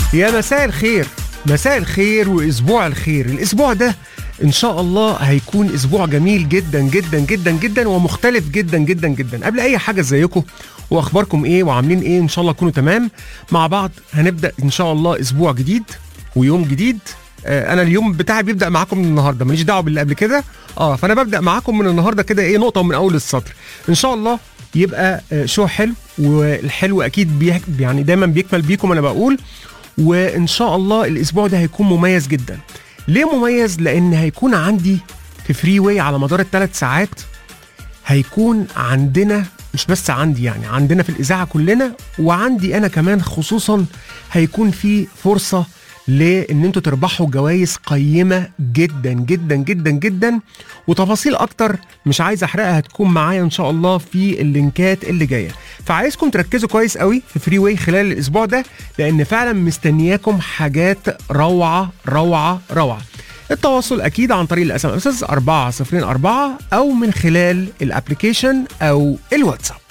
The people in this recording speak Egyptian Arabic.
يا مساء الخير مساء الخير واسبوع الخير الاسبوع ده ان شاء الله هيكون اسبوع جميل جدا جدا جدا جدا ومختلف جدا جدا جدا قبل اي حاجه ازيكم واخباركم ايه وعاملين ايه ان شاء الله تكونوا تمام مع بعض هنبدا ان شاء الله اسبوع جديد ويوم جديد آه، انا اليوم بتاعي بيبدا معاكم من النهارده ماليش دعوه باللي قبل كده اه فانا ببدا معاكم من النهارده كده ايه نقطه من اول السطر ان شاء الله يبقى آه، شو حلو والحلو اكيد بيه يعني دايما بيكمل بيكم انا بقول وان شاء الله الاسبوع ده هيكون مميز جدا ليه مميز لان هيكون عندي في فري واي على مدار الثلاث ساعات هيكون عندنا مش بس عندي يعني عندنا في الاذاعه كلنا وعندي انا كمان خصوصا هيكون في فرصه لان انتوا تربحوا جوائز قيمه جدا جدا جدا جدا وتفاصيل اكتر مش عايز احرقها هتكون معايا ان شاء الله في اللينكات اللي جايه فعايزكم تركزوا كويس قوي في فري واي خلال الاسبوع ده لان فعلا مستنياكم حاجات روعه روعه روعه التواصل اكيد عن طريق الاس ام اس 404 او من خلال الابلكيشن او الواتساب